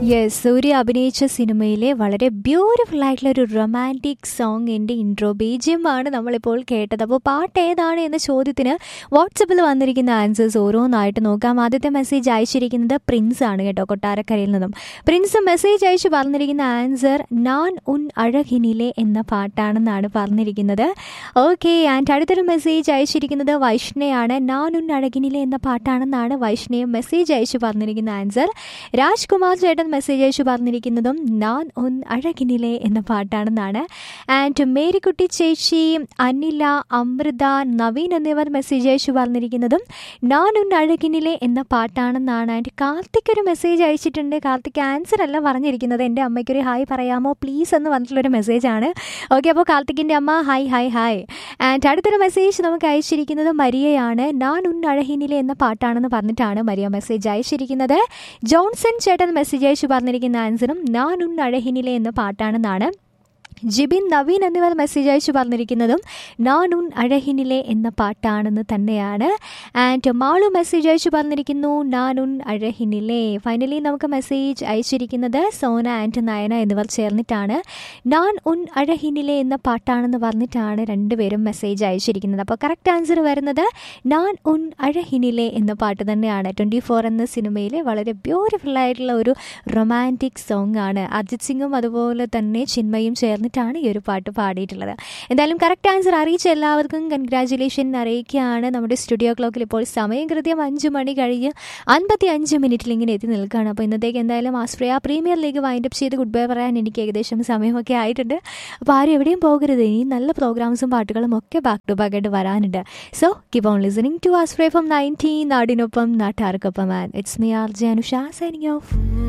yes സൂര്യ അഭിനയിച്ച സിനിമയിലെ വളരെ ബ്യൂട്ടിഫുൾ ആയിട്ടുള്ള ഒരു റൊമാൻറ്റിക് സോങ്ങിൻ്റെ ഇൻട്രോ ബീജിയമാണ് നമ്മളിപ്പോൾ കേട്ടത് അപ്പോൾ പാട്ട് ഏതാണ് എന്ന ചോദ്യത്തിന് വാട്സപ്പിൽ വന്നിരിക്കുന്ന ആൻസേഴ്സ് ഓരോന്നായിട്ട് നോക്കാം ആദ്യത്തെ മെസ്സേജ് അയച്ചിരിക്കുന്നത് പ്രിൻസ് ആണ് കേട്ടോ കൊട്ടാരക്കരയിൽ നിന്നും പ്രിൻസ് മെസ്സേജ് അയച്ച് പറഞ്ഞിരിക്കുന്ന ആൻസർ നാൻ ഉൻ അഴകിനിലെ എന്ന പാട്ടാണെന്നാണ് പറഞ്ഞിരിക്കുന്നത് ഓക്കെ ആൻഡ് അടുത്തൊരു മെസ്സേജ് അയച്ചിരിക്കുന്നത് വൈഷ്ണയാണ് നാൻ ഉൻ അഴകിനിലെ എന്ന പാട്ടാണെന്നാണ് വൈഷ്ണയും മെസ്സേജ് അയച്ച് പറഞ്ഞിരിക്കുന്ന ആൻസർ രാജ്കുമാർ ചേട്ടൻ മെസ്സേജ് അയച്ചു പറഞ്ഞിരിക്കുന്നതും നാൻ ഒൻ അഴകിനിലെ എന്ന പാട്ടാണെന്നാണ് ആൻഡ് മേരിക്കുട്ടി ചേച്ചി അനില അമൃത നവീൻ എന്നിവർ മെസ്സേജ് അയച്ചു പറഞ്ഞിരിക്കുന്നതും നാൻ ഒൻ അഴകിനിലെ എന്ന പാട്ടാണെന്നാണ് ആൻഡ് കാർത്തിക് ഒരു മെസ്സേജ് അയച്ചിട്ടുണ്ട് കാർത്തിക് ആൻസർ അല്ല പറഞ്ഞിരിക്കുന്നത് എൻ്റെ അമ്മയ്ക്കൊരു ഹായ് പറയാമോ പ്ലീസ് എന്ന് പറഞ്ഞിട്ടുള്ളൊരു മെസ്സേജാണ് ഓക്കെ അപ്പോൾ കാർത്തിക്കിൻ്റെ അമ്മ ഹായ് ഹായ് ഹായ് ആൻഡ് അടുത്തൊരു മെസ്സേജ് നമുക്ക് അയച്ചിരിക്കുന്നത് മരിയയാണ് നാൻ ഉൻ അഴഹിനിലെ എന്ന പാട്ടാണെന്ന് പറഞ്ഞിട്ടാണ് മരിയ മെസ്സേജ് അയച്ചിരിക്കുന്നത് ജോൺസൺ ചേട്ടൻ മെസ്സേജ് അയച്ചു പറഞ്ഞിരിക്കുന്ന ആൻസറും നാൻ ഉൻ അഴഹിനിലെ എന്ന പാട്ടാണെന്നാണ് ജിബിൻ നവീൻ എന്നിവർ മെസ്സേജ് അയച്ചു പറഞ്ഞിരിക്കുന്നതും നാൻ ഉൻ അഴഹിനിലെ എന്ന പാട്ടാണെന്ന് തന്നെയാണ് ആൻഡ് മാളു മെസ്സേജ് അയച്ചു പറഞ്ഞിരിക്കുന്നു നാൻ ഉൻ അഴഹിനിലെ ഫൈനലി നമുക്ക് മെസ്സേജ് അയച്ചിരിക്കുന്നത് സോന ആൻഡ് നയന എന്നിവർ ചേർന്നിട്ടാണ് നാൻ ഉൻ അഴഹിനിലെ എന്ന പാട്ടാണെന്ന് പറഞ്ഞിട്ടാണ് രണ്ടുപേരും മെസ്സേജ് അയച്ചിരിക്കുന്നത് അപ്പോൾ കറക്റ്റ് ആൻസർ വരുന്നത് നാൻ ഉൻ അഴഹിനിലെ എന്ന പാട്ട് തന്നെയാണ് ട്വൻറ്റി ഫോർ എന്ന സിനിമയിലെ വളരെ ബ്യൂട്ടിഫുൾ ആയിട്ടുള്ള ഒരു റൊമാൻറ്റിക് സോങ് ആണ് അജിത് സിംഗും അതുപോലെ തന്നെ ചിന്മയും ചേർന്നിട്ടാണ് ഈ ഒരു പാട്ട് പാടിയിട്ടുള്ളത് എന്തായാലും കറക്റ്റ് ആൻസർ അറിയിച്ച എല്ലാവർക്കും കൺഗ്രാറ്റുലേഷൻ അറിയിക്കുകയാണ് നമ്മുടെ സ്റ്റുഡിയോ ക്ലോക്കിൽ ഇപ്പോൾ സമയം കൃത്യം അഞ്ച് മണി കഴിഞ്ഞ് അൻപത്തി അഞ്ച് മിനിറ്റിൽ ഇങ്ങനെ എത്തി നിൽക്കുകയാണ് അപ്പോൾ ഇന്നത്തേക്ക് എന്തായാലും ആസ്ട്രേലിയ പ്രീമിയർ ലീഗ് വൈൻഡപ്പ് ചെയ്ത് ഗുഡ് ബൈ പറയാൻ എനിക്ക് ഏകദേശം സമയമൊക്കെ ആയിട്ടുണ്ട് അപ്പോൾ ആരും എവിടെയും പോകരുത് ഇനി നല്ല പ്രോഗ്രാംസും പാട്ടുകളും ഒക്കെ ബാക്ക് ടു ബാക്ക് ആയിട്ട് വരാനുണ്ട് so keep on listening to ആസ്ട്രേ ഫ്രം നയൻറ്റീൻ നാടിനൊപ്പം നാട്ടാർക്കൊപ്പം and it's me R J Anusha signing of